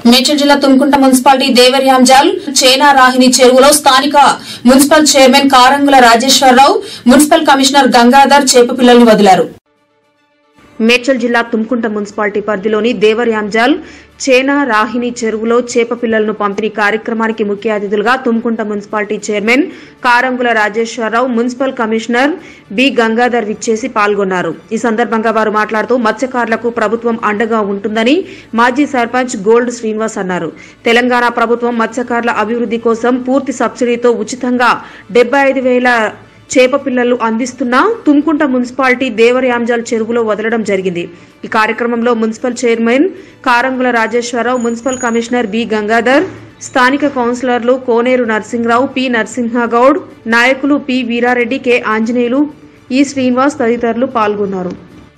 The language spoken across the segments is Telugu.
మేడ్చల్ జిల్లా తుమ్కుంట మున్సిపాలిటీ దేవర్యాంజాల్ చేనా రాహిని చెరువులో స్థానిక municipal chairman Karangula Rajeshwara Rao municipal commissioner Gangadhar చేప పిల్లల్ని వదిలారు మేడ్చల్ జిల్లా తుమ్కుంట మున్సిపాలిటీ పరిధిలోని దేవర్యాంజాల్ చేనా రాహిని చెరువులో చేప పిల్లలను పంపిణీ కార్యక్రమానికి ముఖ్య అతిథులుగా Thumkunta municipality chairman Karangula Rajeshwara Rao municipal commissioner B Gangadhar విచ్చేసి పాల్గొన్నారు ఈ సందర్భంగా వారు మాట్లాడుతూ మత్స్యకారులకు ప్రభుత్వం అండగా ఉంటుందని మాజీ సర్పంచ్ గోల్డ్ శ్రీనివాస్ అన్నారు తెలంగాణ ప్రభుత్వం మత్స్యకారుల అభివృద్ధి కోసం పూర్తి సబ్సిడీతో ఉచితంగా డెబ్బై ఐదు వేల చేప పిల్లలు అందిస్తున్న తుమ్కుంట మున్సిపాలిటీ దేవరయాంజాల్ చెరువులో వదలడం జరిగింది ఈ కార్యక్రమంలో municipal chairman Karangula Rajeshwara Rao municipal commissioner B Gangadhar స్థానిక కౌన్సిలర్లు కోనేరు నరసింహరావు పి నరసింహగౌడ్ నాయకులు పి వీరారెడ్డి కె ఆంజనేయులు ఈ శ్రీనివాస్ తదితరులు పాల్గొన్నారు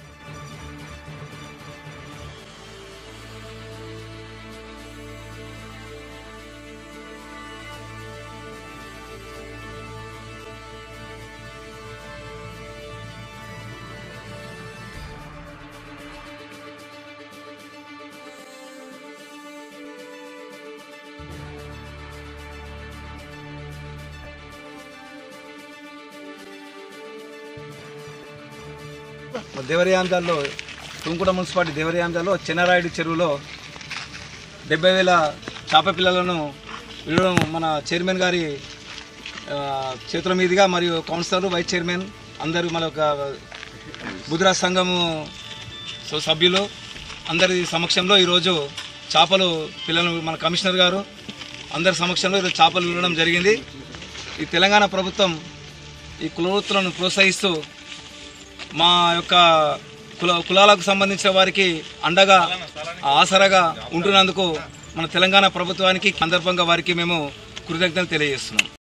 దేవరయాంజాల్లో తుంకుడ మున్సిపాలిటీ దేవరయాంజాల్లో చిన్నరాయుడు చెరువులో డెబ్బై వేల చేప పిల్లలను విడవడం మన చైర్మన్ గారి ఆ, చేతుల మీదుగా మరియు కౌన్సిలర్ వైస్ చైర్మన్ అందరూ మన ఒక బుధరా సంఘము సో సభ్యులు అందరి సమక్షంలో ఈరోజు చేపలు పిల్లలు మన కమిషనర్ గారు అందరి సమక్షంలో ఈరోజు చేపలు విడవడం జరిగింది ఈ తెలంగాణ ప్రభుత్వం ఈ కులవృత్తులను ప్రోత్సహిస్తూ మా యొక్క కుల కులాలకు సంబంధించిన వారికి అండగా ఆసరాగా ఉంటున్నందుకు మన తెలంగాణ ప్రభుత్వానికి సందర్భంగా వారికి మేము కృతజ్ఞతలు తెలియజేస్తున్నాం